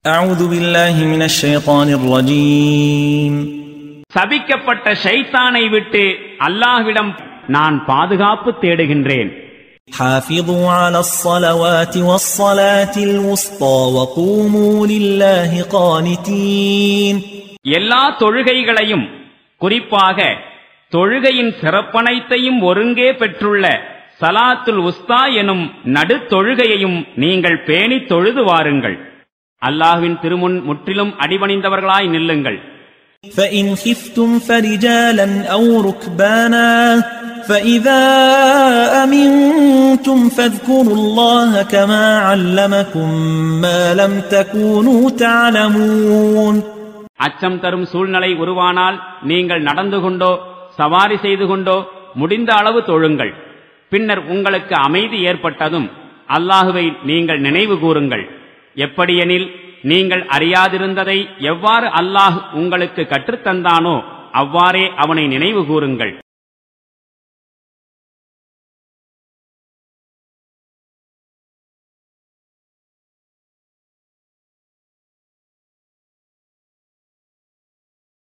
أعوذ بالله من الشيطان الرجيم சபிக்கப்பட்ட ஷைத்தானை விட்டு அல்லாஹ்விடம் நான் பாதுகாப்பு தேடுகின்றேன் حافظوا على الصلوات والصلاة الوسطى وقوموا لله قانتين எல்லா தொழுகைகளையும் குறிப்பாக தொழுகையின் சிறப்பனைத்தையும் ஒருங்கே பெற்றுள்ள சலாத்துல் உஸ்தா எனும் நடுத்தொழுகையையும் நீங்கள் பேணித் தொழுது வாருங்கள் அல்லாஹ்வின் திருமுன் முற்றிலும் அடிபணிந்தவர்களாய் நில்லுங்கள் فإن خفتم فرجالا أو ركبانا فإذا أمنتم فاذكروا الله كما علمكم ما لم تكونوا تعلمون அச்சம் தரும் சூழ்நிலை உருவானால் நீங்கள் நடந்து கொண்டோ சவாரி செய்து கொண்டோ முடிந்த அளவு தொழுங்கள் பின்னர் உங்களுக்கு அமைதி ஏற்பட்டதும் அல்லாஹுவை நீங்கள் நினைவு கூறுங்கள் எப்படியெனில் நீங்கள் அறியாதிருந்ததை எவ்வாறு அல்லாஹ் உங்களுக்கு கற்றுத்தந்தானோ அவ்வாறே அவனை நினைவு கூறுங்கள்